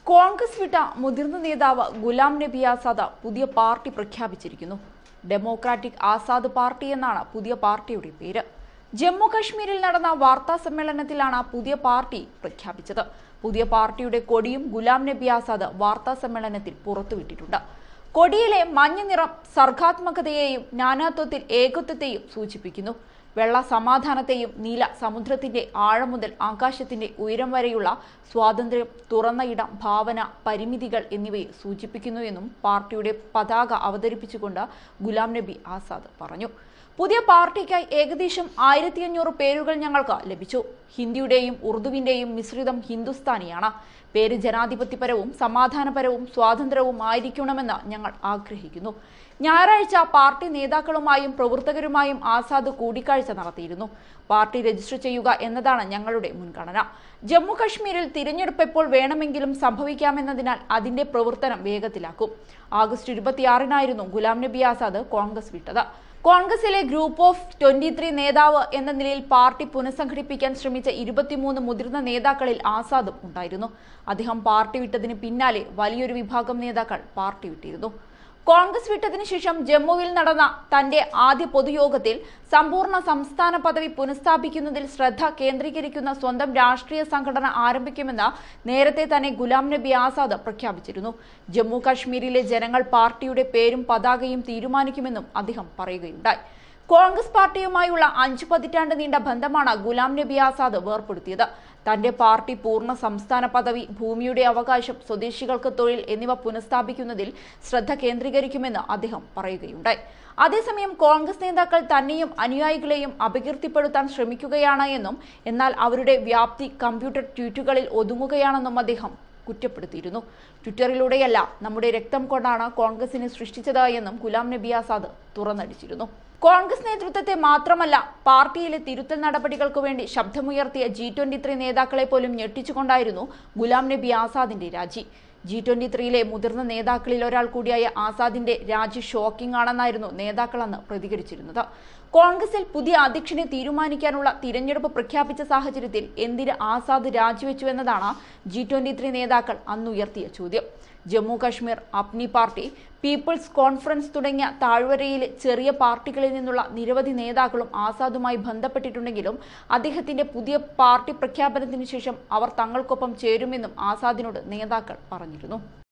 കോൺഗ്രസ് വിട്ട മുതിർന്ന നേതാവ് ഗുലാം നബി ആസാദ് പുതിയ പാർട്ടി പ്രഖ്യാപിച്ചിരിക്കുന്നു ഡെമോക്രാറ്റിക് ആസാദ് പാർട്ടി എന്നാണ് പുതിയ പാർട്ടിയുടെ പേര് ജമ്മു കശ്മീരിൽ നടന്ന വാർത്താ സമ്മേളനത്തിലാണ് പുതിയ പാർട്ടി പ്രഖ്യാപിച്ചത് പുതിയ പാർട്ടിയുടെ കൊടിയും ഗുലാം നബി ആസാദ് വാർത്താ സമ്മേളനത്തിൽ പുറത്തുവിട്ടിട്ടുണ്ട് കൊടിയിലെ മഞ്ഞ നിറം സർഗാത്മകതയെയും നാനാത്വത്തിൽ ഏകത്വത്തെയും സൂചിപ്പിക്കുന്നു വെള്ള സമാധാനത്തെയും നീല സമുദ്രത്തിന്റെ ആഴം മുതൽ ആകാശത്തിന്റെ ഉയരം വരെയുള്ള സ്വാതന്ത്ര്യം തുറന്ന ഇടം ഭാവന പരിമിതികൾ എന്നിവയെ സൂചിപ്പിക്കുന്നു എന്നും പാർട്ടിയുടെ പതാക അവതരിപ്പിച്ചുകൊണ്ട് ഗുലാം നബി ആസാദ് പറഞ്ഞു പുതിയ പാർട്ടിക്കായി ഏകദേശം ആയിരത്തി അഞ്ഞൂറ് പേരുകൾ ഞങ്ങൾക്ക് ലഭിച്ചു ഹിന്ദിയുടെയും ഉറുദുവിന്റെയും മിശ്രിതം ഹിന്ദുസ്ഥാനിയാണ് പേര് ജനാധിപത്യപരവും സമാധാനപരവും സ്വാതന്ത്ര്യവും ആയിരിക്കണമെന്ന് ഞങ്ങൾ ആഗ്രഹിക്കുന്നു ഞായറാഴ്ച പാർട്ടി നേതാക്കളുമായും പ്രവർത്തകരുമായും ആസാദ് കൂടിക്കാഴ്ച നടത്തിയിരുന്നു പാർട്ടി രജിസ്റ്റർ ചെയ്യുക എന്നതാണ് ഞങ്ങളുടെ മുൻഗണന ജമ്മു കശ്മീരിൽ തിരഞ്ഞെടുപ്പ് എപ്പോൾ വേണമെങ്കിലും സംഭവിക്കാമെന്നതിനാൽ അതിന്റെ പ്രവർത്തനം വേഗത്തിലാക്കും ആഗസ്റ്റ് ഇരുപത്തിയാറിനായിരുന്നു ഗുലാം നബി ആസാദ് കോൺഗ്രസ് വിട്ടത് കോൺഗ്രസിലെ ഗ്രൂപ്പ് ഓഫ് ട്വന്റി ത്രീ നേതാവ് എന്ന നിലയിൽ പാർട്ടി പുനഃസംഘടിപ്പിക്കാൻ ശ്രമിച്ച ഇരുപത്തിമൂന്ന് മുതിർന്ന നേതാക്കളിൽ ആസാദും ഉണ്ടായിരുന്നു അദ്ദേഹം പാർട്ടി വിട്ടതിന് പിന്നാലെ വലിയൊരു വിഭാഗം നേതാക്കൾ പാർട്ടി വിട്ടിരുന്നു കോൺഗ്രസ് വിട്ടതിനു ശേഷം ജമ്മുവിൽ നടന്ന തന്റെ ആദ്യ പൊതുയോഗത്തിൽ സമ്പൂർണ്ണ സംസ്ഥാന പദവി പുനഃസ്ഥാപിക്കുന്നതിൽ ശ്രദ്ധ കേന്ദ്രീകരിക്കുന്ന സ്വന്തം രാഷ്ട്രീയ സംഘടന ആരംഭിക്കുമെന്ന് നേരത്തെ തന്നെ ഗുലാം നബി ആസാദ് പ്രഖ്യാപിച്ചിരുന്നു ജമ്മു കാശ്മീരിലെ ജനങ്ങൾ പാർട്ടിയുടെ പേരും പതാകയും തീരുമാനിക്കുമെന്നും അദ്ദേഹം പറയുകയുണ്ടായി കോൺഗ്രസ് പാർട്ടിയുമായുള്ള അഞ്ചു പതിറ്റാണ്ട് നീണ്ട ബന്ധമാണ് ഗുലാം നബി ആസാദ് വേർപ്പെടുത്തിയത് തന്റെ പാർട്ടി പൂർണ്ണ സംസ്ഥാന പദവി ഭൂമിയുടെ അവകാശം സ്വദേശികൾക്ക് തൊഴിൽ എന്നിവ പുനഃസ്ഥാപിക്കുന്നതിൽ ശ്രദ്ധ കേന്ദ്രീകരിക്കുമെന്ന് അദ്ദേഹം പറയുകയുണ്ടായി അതേസമയം കോൺഗ്രസ് നേതാക്കൾ തന്നെയും അനുയായികളെയും അപകീർത്തിപ്പെടുത്താൻ ശ്രമിക്കുകയാണ് എന്നും എന്നാൽ അവരുടെ വ്യാപ്തി കമ്പ്യൂട്ടർ ട്വീറ്റുകളിൽ ഒതുങ്ങുകയാണെന്നും അദ്ദേഹം കുറ്റപ്പെടുത്തിയിരുന്നു ട്വിറ്ററിലൂടെയല്ല നമ്മുടെ രക്തം കൊണ്ടാണ് കോൺഗ്രസിനെ സൃഷ്ടിച്ചത് എന്നും ഗുലാം നബി ആസാദ് തുറന്നടിച്ചിരുന്നു കോൺഗ്രസ് നേതൃത്വത്തെ മാത്രമല്ല പാർട്ടിയിലെ തിരുത്തൽ നടപടികൾക്ക് വേണ്ടി ശബ്ദമുയർത്തിയ ജി ട്വന്റി ത്രീ നേതാക്കളെ പോലും ഞെട്ടിച്ചുകൊണ്ടായിരുന്നു ഗുലാം നബി ആസാദിന്റെ രാജി ജി ട്വന്റി ത്രീയിലെ മുതിർന്ന നേതാക്കളിൽ ഒരാൾ കൂടിയായ ആസാദിന്റെ രാജി ഷോക്കിംഗ് ആണെന്നായിരുന്നു നേതാക്കൾ അന്ന് പ്രതികരിച്ചിരുന്നത് കോൺഗ്രസിൽ പുതിയ അധ്യക്ഷനെ തീരുമാനിക്കാനുള്ള തിരഞ്ഞെടുപ്പ് പ്രഖ്യാപിച്ച സാഹചര്യത്തിൽ എന്തിന് ആസാദ് രാജിവെച്ചു എന്നതാണ് ജി ട്വന്റി ത്രീ നേതാക്കൾ അന്നുയർത്തിയ ചോദ്യം Jammu Kashmir Apni party people's conference തുടങ്ങിയ താഴ്വരയിലെ ചെറിയ പാർട്ടികളിൽ നിന്നുള്ള നിരവധി നേതാക്കളും ആസാദുമായി ബന്ധപ്പെട്ടിട്ടുണ്ടെങ്കിലും അദ്ദേഹത്തിന്റെ പുതിയ പാർട്ടി പ്രഖ്യാപനത്തിന് ശേഷം അവർ തങ്ങൾക്കൊപ്പം ചേരുമെന്നും ആസാദിനോട് നേതാക്കൾ പറഞ്ഞിരുന്നു